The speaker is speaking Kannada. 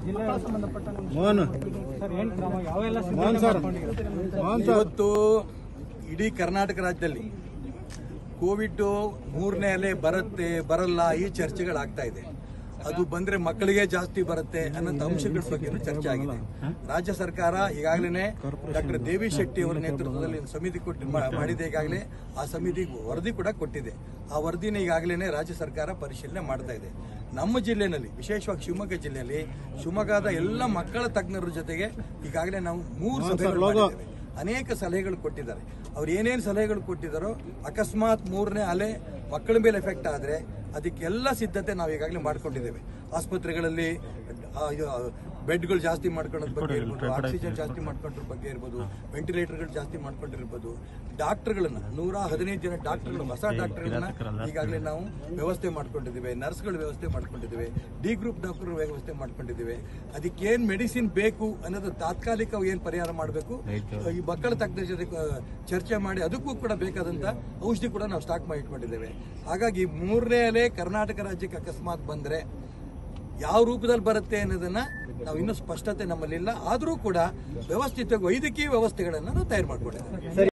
ಜಿಲ್ಲಾ ಸಂಬಂಧಪಟ್ಟ ಮೋಹನ್ ಸರ್ ಏನ್ ಕ್ರಮ ಯಾವೆಲ್ಲ ಮೋಹನ್ ಸರ್ ಮೋಹನ್ ಸರ್ ಇವತ್ತು ಇಡೀ ಕರ್ನಾಟಕ ರಾಜ್ಯದಲ್ಲಿ ಕೋವಿಡ್ ಮೂರನೇ ಅಲೆ ಬರುತ್ತೆ ಬರಲ್ಲ ಈ ಚರ್ಚೆಗಳಾಗ್ತಾ ಇದೆ ಅದು ಬಂದ್ರೆ ಮಕ್ಕಳಿಗೆ ಜಾಸ್ತಿ ಬರುತ್ತೆ ಅನ್ನೋಂಥ ಅಂಶಗಳ ಬಗ್ಗೆ ಚರ್ಚೆ ಆಗಿದೆ ರಾಜ್ಯ ಸರ್ಕಾರ ಈಗಾಗಲೇ ಡಾಕ್ಟರ್ ದೇವಿ ಶೆಟ್ಟಿ ಅವರ ನೇತೃತ್ವದಲ್ಲಿ ಒಂದು ಸಮಿತಿ ಕೊಟ್ಟು ಮಾ- ಮಾಡಿದೆ ಈಗಾಗಲೇ ಆ ಸಮಿತಿ ವರದಿ ಕೂಡ ಕೊಟ್ಟಿದೆ ಆ ವರದಿನ ಈಗಾಗಲೇ ರಾಜ್ಯ ಸರ್ಕಾರ ಪರಿಶೀಲನೆ ಮಾಡ್ತಾ ಇದೆ ನಮ್ಮ ಜಿಲ್ಲೆಯಲ್ಲಿ ವಿಶೇಷವಾಗಿ ಶಿವಮೊಗ್ಗ ಜಿಲ್ಲೆಯಲ್ಲಿ ಶಿವಮೊಗ್ಗದ ಎಲ್ಲ ಮಕ್ಕಳ ತಜ್ಞರ ಜೊತೆಗೆ ಈಗಾಗಲೇ ನಾವು ಮೂರು ಸಭೆಗಳು ಮಾಡಿದ್ದೇವೆ. ಅನೇಕ ಸಲಹೆಗಳು ಕೊಟ್ಟಿದ್ದಾರೆ ಅವ್ರು ಏನೇನು ಸಲಹೆಗಳು ಕೊಟ್ಟಿದ್ದಾರೋ ಅಕಸ್ಮಾತ್ ಮೂರನೇ ಅಲೆ ಮಕ್ಕಳ ಮೇಲೆ ಎಫೆಕ್ಟ್ ಆದರೆ ಅದಕ್ಕೆಲ್ಲ ಸಿದ್ಧತೆ ನಾವು ಈಗಾಗಲೇ ಮಾಡ್ಕೊಂಡಿದ್ದೇವೆ ಆಸ್ಪತ್ರೆಗಳಲ್ಲಿ ಆ, ಇದು, ಆ, ಬೆಡ್ಗಳು ಜಾಸ್ತಿ ಮಾಡ್ಕೊಳ್ಳೋದ್ರ ಬಗ್ಗೆ ಇರ್ಬೋದು ಆಕ್ಸಿಜನ್ ಜಾಸ್ತಿ ಮಾಡ್ಕೊಂಡ್ರ ಬಗ್ಗೆ ಇರ್ಬೋದು ವೆಂಟಿಲೇಟರ್ಗಳು ಜಾಸ್ತಿ ಮಾಡ್ಕೊಂಡಿರ್ಬೋದು ಡಾಕ್ಟರ್ಗಳನ್ನ ನೂರ ಹದಿನೈದು ಜನ ಡಾಕ್ಟರ್ಗಳು ಹೊಸ ಡಾಕ್ಟರ್ಗಳನ್ನ ಈಗಾಗಲೇ ನಾವು ವ್ಯವಸ್ಥೆ ಮಾಡ್ಕೊಂಡಿದ್ದೇವೆ ನರ್ಸ್ಗಳ ವ್ಯವಸ್ಥೆ ಮಾಡ್ಕೊಂಡಿದ್ದೇವೆ ಡಿ ಗ್ರೂಪ್ ಡಾಕ್ಟರ್ ವ್ಯವಸ್ಥೆ ಮಾಡ್ಕೊಂಡಿದ್ದೇವೆ ಅದಕ್ಕೇನ್ ಮೆಡಿಸಿನ್ ಬೇಕು ಅನ್ನೋದು ತಾತ್ಕಾಲಿಕ ಏನ್ ಪರಿಹಾರ ಮಾಡಬೇಕು ಈ ಮಕ್ಕಳ ತಜ್ಞರ ಜೊತೆ ಆ, ಚರ್ಚೆ ಮಾಡಿ ಅದಕ್ಕೂ ಕೂಡ ಬೇಕಾದಂತ ಔಷಧಿ ಕೂಡ ನಾವು ಸ್ಟಾಕ್ ಮಾಡಿ ಇಟ್ಕೊಂಡಿದ್ದೇವೆ ಹಾಗಾಗಿ ಮೂರನೇ ಅಲೆ ಕರ್ನಾಟಕ ರಾಜ್ಯಕ್ಕೆ ಅಕಸ್ಮಾತ್ ಬಂದ್ರೆ ಯಾವ ರೂಪದಲ್ಲಿ ಬರುತ್ತೆ ಅನ್ನೋದನ್ನ ನಾವು ಇನ್ನೂ ಸ್ಪಷ್ಟತೆ ನಮ್ಮಲ್ಲಿಲ್ಲ ಆದರೂ ಕೂಡ ವ್ಯವಸ್ಥಿತ ವೈದ್ಯಕೀಯ ವ್ಯವಸ್ಥೆಗಳನ್ನು ನಾವು ತಯಾರು ಮಾಡ್ಕೊಂಡಿದ್ದೇವೆ